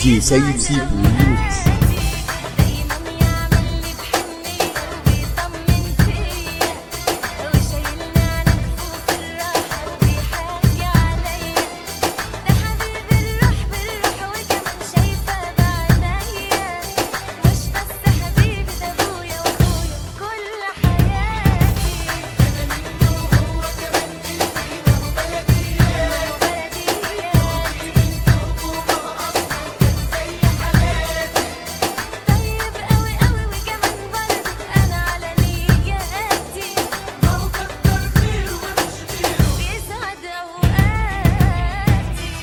جي سيد سيكو ريميكس دايما يعملني بحنية وبيطمن فيا وشايلني على كفوف الراحة وبيحكي عليا ده حبيبي الروح بالروح وكمان شايفة بعينيا مش بس حبيبي ده أبويا وأخويا كل حياتي أنا منه وهو كمان مني وهو بلدياتي طيب قوي قوي وكمان برضه انا على نياتي ما هو كتر خيره ومش غيره بيسعد اوقاتي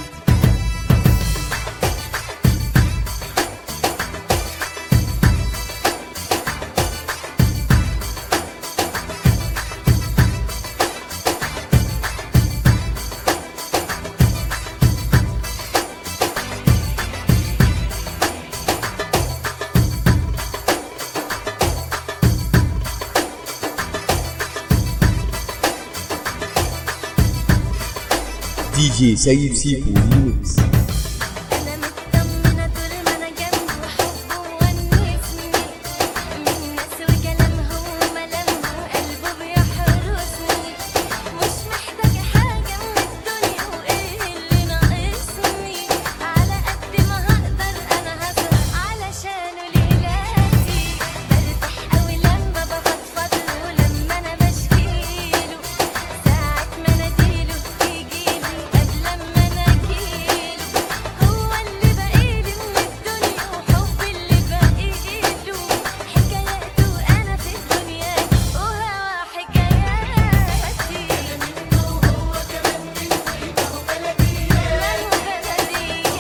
دي جي سيد سيكو ريميكس انا مطمنه طول ما انا جنبه وحبه وونسني من ناس وكلامهم وملامهم قلبه بيحرسني مش محتاجه حاجه من الدنيا وايه اللي ناقصني على قد ما هقدر انا هسهر علشانه ليلاتي برتاح قوي لما بفضفض له ولما انا بشكيله ساعة ما اناديله يجيلي قبل ما انا اجيله هو اللي باقيلي من الدنيا وحبي اللي باقيله حكاياته انا في الدنيا وهوا حكاياتي منه وهو كمان مني ما هو بلدياتي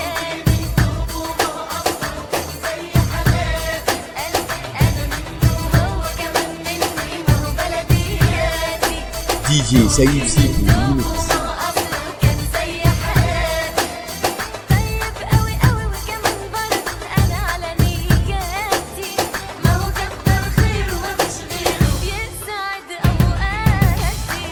انا منه وهو كمان مني ما هو بلدياتي دي جي سيد سيكو ريميكس أصله كان زي حياتي طيب قوي قوي وكمان برضه أنا على نياتي ما هو كتر خيره ومفيش غيره بيسعد أوقاتي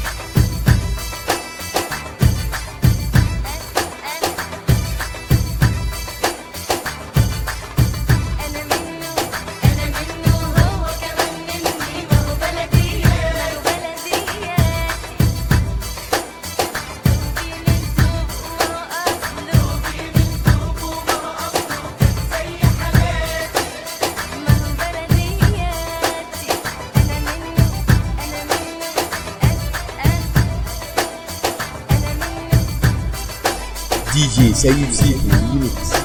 أنا منه أنا منه هو كمان مني ما هو بلدي ما هو بلدياتي دي جي سيد سيكو ريميكس